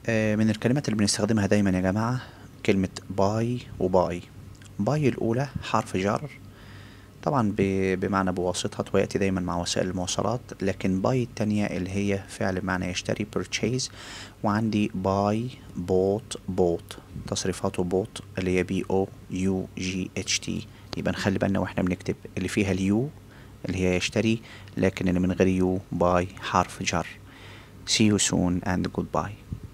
آه، من الكلمات اللي بنستخدمها دايما يا جماعة كلمة باي وباي باي الأولى حرف جر طبعا ب- بمعنى بواسطة ويأتي دايما مع وسائل المواصلات لكن باي التانية اللي هي فعل بمعنى يشتري purchase وعندي باي بوت بوت تصريفاته بوت اللي هي بي او يو جي اتش تي يبقى نخلي بالنا واحنا بنكتب اللي فيها اليو اللي هي يشتري لكن اللي من غير يو باي حرف جر see you soon and goodbye